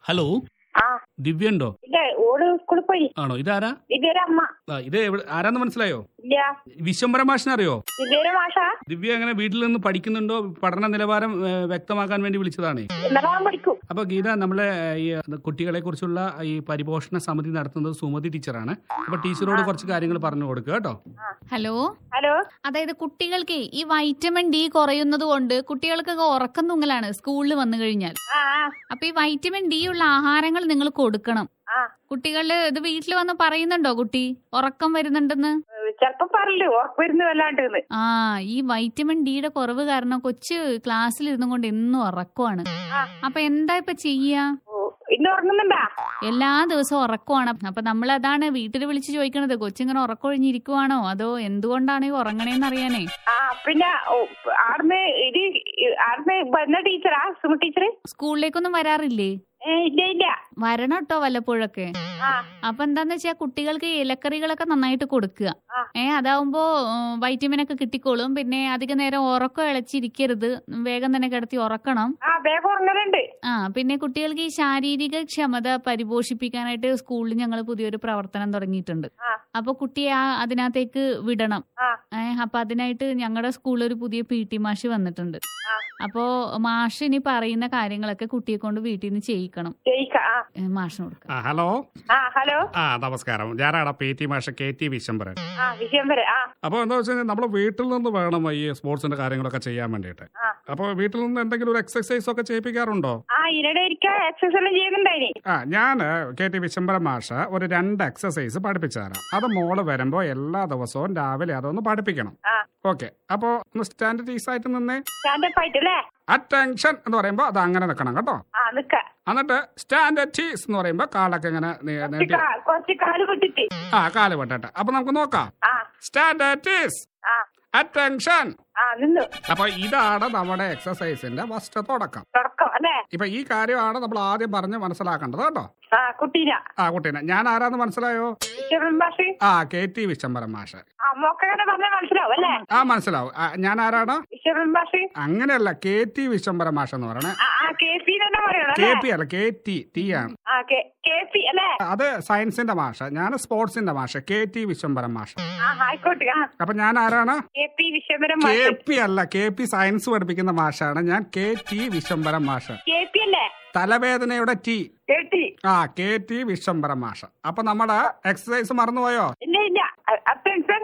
Hello ആ ദിവ്യ ഉണ്ടോ ഇല്ല ഓള് സ്കൂളിൽ പോയി ആണോ ഇതാരാ ദിവ്യയുടെ അമ്മ ആ, ഇത് എവിടെ ആരാന്ന് മനസ്സിലായോ ഇല്ല വിശ്വംബര മാഷിനെ അറിയോ ദിവ്യയുടെ മാഷ ദിവ്യ അങ്ങനെ വീട്ടിൽ നിന്ന് പഠിക്കുന്നുണ്ടോ പഠന നിലവാരം ഏ, വ്യക്തമാക്കാൻ വേണ്ടി വിളിച്ചതാണേ എന്നതാൻ പഠിക്കും അപ്പൊ ഗീത നമ്മളെ ഈ കുട്ടികളെ കുറിച്ചുള്ള ഈ പരിപോഷണ സമിതി നടത്തുന്നത് സുമതി ടീച്ചറാണ് അപ്പൊ ടീച്ചറോട് കുറച്ച് കാര്യങ്ങൾ പറഞ്ഞു കൊടുക്കുക കേട്ടോ ഹലോ ഹലോ അതായത് കുട്ടികൾക്ക് ഈ വൈറ്റമിൻ ഡി കുറയുന്നത് കൊണ്ട് കുട്ടികൾക്കൊക്കെ ഉറക്കം തുങ്ങലാണ് സ്കൂളിൽ വന്നു കഴിഞ്ഞാൽ ആ ആ, അപ്പൊ ഈ വൈറ്റമിൻ ഡി ഉള്ള ആഹാരങ്ങൾ നിങ്ങൾ കൊടുക്കണം ആ കുട്ടികള് ഇത് വീട്ടിൽ വന്ന് പറയുന്നുണ്ടോ കുട്ടി ഉറക്കം വരുന്നുണ്ടെന്ന് ചെലപ്പോ പറയല് ഉറപ്പ് വരുന്നു വല്ലാണ്ട് ആ ഈ വൈറ്റമിൻ ഡിയുടെ കുറവ് കാരണം കൊച്ച് ക്ലാസ്സിലിരുന്നും കൊണ്ട് എന്നും ഉറക്കമാണ് ആ. അപ്പൊ എന്താ ഇപ്പൊ ചെയ്യാ ഓ, ഇന്ന് ഉറങ്ങുന്നുണ്ടാ എല്ലാ ദിവസവും ഉറക്കമാണ് അപ്പൊ നമ്മൾ അതാണ് വീട്ടിൽ വിളിച്ച് ചോദിക്കണത് കൊച്ചിങ്ങനെ ഉറക്കൊഴിഞ്ഞിരിക്കുവാണോ അതോ എന്തുകൊണ്ടാണ് ഈ ഉറങ്ങണേന്ന് അറിയാനേ ആ പിന്നെ ഓ, ആടുന്ന് ഇത് ആടുന്ന് വന്ന ടീച്ചറാ സുമ ടീച്ചർ സ്കൂളിലേക്കൊന്നും വരാറില്ലേ ഏ ഇല്ല ഇല്ല വരണം കേട്ടോ വല്ലപ്പോഴൊക്കെ ആ അപ്പൊ എന്താന്ന് വെച്ചാൽ കുട്ടികൾക്ക് ഇലക്കറികളൊക്കെ നന്നായിട്ട് കൊടുക്കുക ആ. ഏ അതാവുമ്പോ വൈറ്റമിൻ ഒക്കെ കിട്ടിക്കോളും പിന്നെ അധിക നേരം ഉറക്കം ഇളച്ചിരിക്കരുത് വേഗം തന്നെ കിടത്തി ഉറക്കണം ആ വേഗം ഉറങ്ങലുണ്ട് ആ പിന്നെ കുട്ടികൾക്ക് ഈ ശാരീരിക ക്ഷമത പരിപോഷിപ്പിക്കാനായിട്ട് സ്കൂളിൽ ഞങ്ങൾ പുതിയൊരു പ്രവർത്തനം തുടങ്ങിയിട്ടുണ്ട് ആ. അപ്പൊ കുട്ടിയെ ആ അതിനകത്തേക്ക് വിടണം ആ ഏ അപ്പൊ അതിനായിട്ട് ഞങ്ങളുടെ സ്കൂളിൽ ഒരു പുതിയ പി ടി മാഷ് വന്നിട്ടുണ്ട് ആ അപ്പോ മാഷ് ഇനി പറയുന്ന കാര്യങ്ങളൊക്കെ കുട്ടിയെ കൊണ്ട് വീട്ടിൽ നിന്ന് ചെയ്യിക്കണം ജയിക്ക ആ ഏ, മാഷിന് കൊടുക്കാം ആ ഹലോ ആ ഹലോ ആ നമസ്കാരം ഞാനാണ് പി ടി മാഷ കെ ടി വിശംബരൻ ആ വിഷയം വരെ ആ അപ്പോൾ എന്താ വെച്ച് കഴിഞ്ഞാൽ നമ്മൾ വീട്ടിൽ നിന്ന് വേണം ഈ സ്പോർട്സിന്റെ കാര്യങ്ങളൊക്കെ ചെയ്യാൻ വേണ്ടിയിട്ട് ആ. അപ്പോൾ വീട്ടിൽ നിന്ന് എന്തെങ്കിലും ഒരു എക്സസൈസ് ഒക്കെ ചെയ്യിപ്പിക്കാറുണ്ടോ ആ ഇതിനിടെ ഇരിക്ക എക്സസൈസ് എല്ലാം ചെയ്യുന്നുണ്ടായിനി ആ ഞാൻ കെ ടി വിശംബര മാഷ ഒരു രണ്ട് എക്സസൈസ് പഠിപ്പിച്ചു തരാം അത് മോള് വരുമ്പോൾ എല്ലാ ദിവസവും രാവിലെ അതൊന്ന് പഠിപ്പിക്കണം ആ ഓക്കെ അപ്പോൾ ഒന്ന് സ്റ്റാൻഡർഡൈസ് ആയിട്ട് നിന്നേ സ്റ്റാൻഡപ്പ് ആയിട്ടല്ലേ അറ്റൻഷൻ എന്ന് പറയുമ്പോൾ അത് അങ്ങനെ നിൽക്കണം കേട്ടോ ആ നിക്ക എന്നിട്ട് സ്റ്റാൻഡർഡീസ് എന്ന് പറയുമ്പോൾ കാലൊക്കെ ഇങ്ങനെ നീ- കുറച്ച് നീട്ടി കാ- കുറച്ച് കാല് വിട്ടിട്ട് ആ കാല് വിട്ടട്ടെ അപ്പൊ നമുക്ക് നോക്കാം ആ സ്റ്റാൻഡർഡീസ് ആ അറ്റൻഷൻ ആ നിന്നു അപ്പൊ ഇതാണ് നമ്മുടെ എക്സസൈസിന്റെ ഫസ്റ്റ് തുടക്കം തുടക്കം അല്ലേ ഇപ്പൊ ഈ കാര്യമാണ് നമ്മൾ ആദ്യം പറഞ്ഞ് മനസ്സിലാക്കേണ്ടത് കേട്ടോ ആ കുട്ടീന ആ കുട്ടീനെ ഞാൻ ആരാന്ന് മനസ്സിലായോ വിശ്വൻ ഭാഷ ആ കെ ടി വിശംബരം മാഷ് ആ മോക്കങ്ങനെ പറഞ്ഞാൽ മനസ്സിലാവും അല്ലേ ആ മനസ്സിലാവും ആ, ഞാൻ ആരാണ് വിശ്വൻ ഭാഷ അങ്ങനെയല്ല കെ ടി വിശംബരം മാഷ് എന്ന് പറയണേ ആ ആ കെ പി തന്നെ പറയണം കെ അല്ലേ പി അല്ല കെ ടി ടി ആണ് ആ കെ കെ പി അല്ലേ അത് സയൻസിന്റെ മാഷ ഞാൻ സ്പോർട്സിന്റെ മാഷ കെ ടി വിശംബരം മാഷ് ആ ആയിക്കോട്ടെ ആ അപ്പൊ ഞാൻ ആരാണ് കെ പി വിശ്വംബരം കെ മാഷ് പി അല്ല കെ പി സയൻസ് പഠിപ്പിക്കുന്ന മാഷാണ് ഞാൻ കെ ടി വിശംബരം മാഷ് കെ പി അല്ലേ തലവേദനയുടെ ടി കെ ടി ആ കെ ടി വിശംബരം മാഷ് അപ്പൊ നമ്മുടെ എക്സസൈസ് മറന്നുപോയോ ഇല്ല ഇല്ല അറ്റൻഷൻ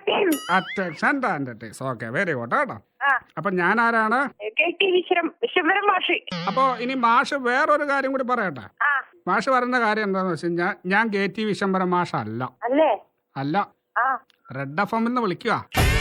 അറ്റൻഷൻ ടാൻഡറ്റീസ് ഓക്കെ വെരി ഗുഡ് കേട്ടോ ആ അപ്പൊ ഞാൻ ആരാണ് കെ ടി വിശ്വം വിശ്വംബരം മാഷ് അപ്പോ ഇനി മാഷ് വേറൊരു കാര്യം കൂടി പറയട്ടെ ആ മാഷ് പറയുന്ന കാര്യം എന്താന്ന് വെച്ച് കഴിഞ്ഞാൽ ഞാൻ കെ ടി വിശംബരം മാഷ് അല്ല അല്ലേ അല്ല ആ റെഡ് എഫ് എം എന്ന് വിളിക്കുക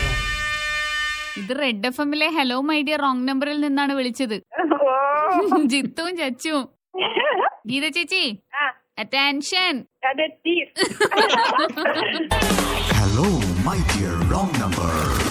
ഇത് റെഡ് എഫ് എമ്മിലെ ഹലോ മൈ ഡിയർ റോങ് നമ്പറിൽ നിന്നാണ് വിളിച്ചത് ഓ ജിത്തുവും ചച്ചുവും ഗീത ചേച്ചി ആ അറ്റൻഷൻ അതെത്തി Hello, my dear wrong number.